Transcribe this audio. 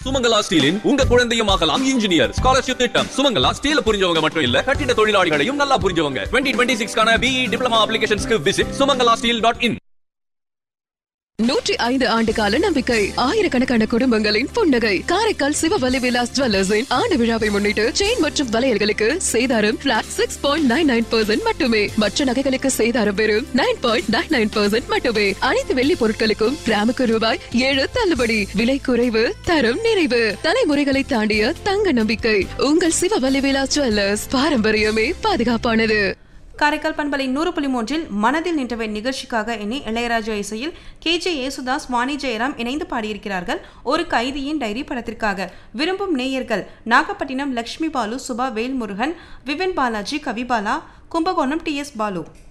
சுமங்கலா ஸ்டீலின் உங்க குழந்தையும் ஆகலாம் இன்ஜினியர் ஸ்காலர்ஷிப் திட்டம் சுமங்கலா ஸ்டீல புரிஞ்சவங்க மட்டும் இல்ல கட்டிட தொழிலாளிகளையும் நல்லா புரிஞ்சவங்க டுவெண்ட்டி டுவெண்ட்டி சிக்ஸ்க்கான பிஇ டிப்ளமா அப்ளிகேஷன்ஸ்க்கு visit Sumangala steel dot in நூற்றி ஐந்து ஆண்டு கால நம்பிக்கை ஆயிரக்கணக்கான குடும்பங்களின் புன்னகை காரைக்கால் சிவவலி விலாஸ் ஜுவல்லர்ஸின் ஆண்டு விழாவை முன்னிட்டு செயின் மற்றும் வளையல்களுக்கு சேதாரம் flat six point nine nine percent மட்டுமே மற்ற நகைகளுக்கு சேதாரம் வெறும் nine point nine nine percent மட்டுமே அனைத்து வெள்ளி பொருட்களுக்கும் கிராமுக்கு ரூபாய் ஏழு தள்ளுபடி விலை குறைவு தரம் நிறைவு தலைமுறைகளை தாண்டிய தங்க நம்பிக்கை உங்கள் சிவவலி விலாஸ் ஜுவல்லர்ஸ் பாரம்பரியமே பாதுகாப்பானது காரைக்கால் பண்பலை நூறு புள்ளி மூன்றில் மனதில் நின்றவை நிகழ்ச்சிக்காக இனி இளையராஜா இசையில் கே ஜே யேசுதாஸ் வாணி ஜெயராம் இணைந்து பாடியிருக்கிறார்கள் ஒரு கைதியின் டைரி படத்திற்காக விரும்பும் நேயர்கள் நாகப்பட்டினம் லக்ஷ்மி பாலு சுபா வேல்முருகன் விபின் பாலாஜி கவிபாலா கும்பகோணம் டி எஸ் பாலு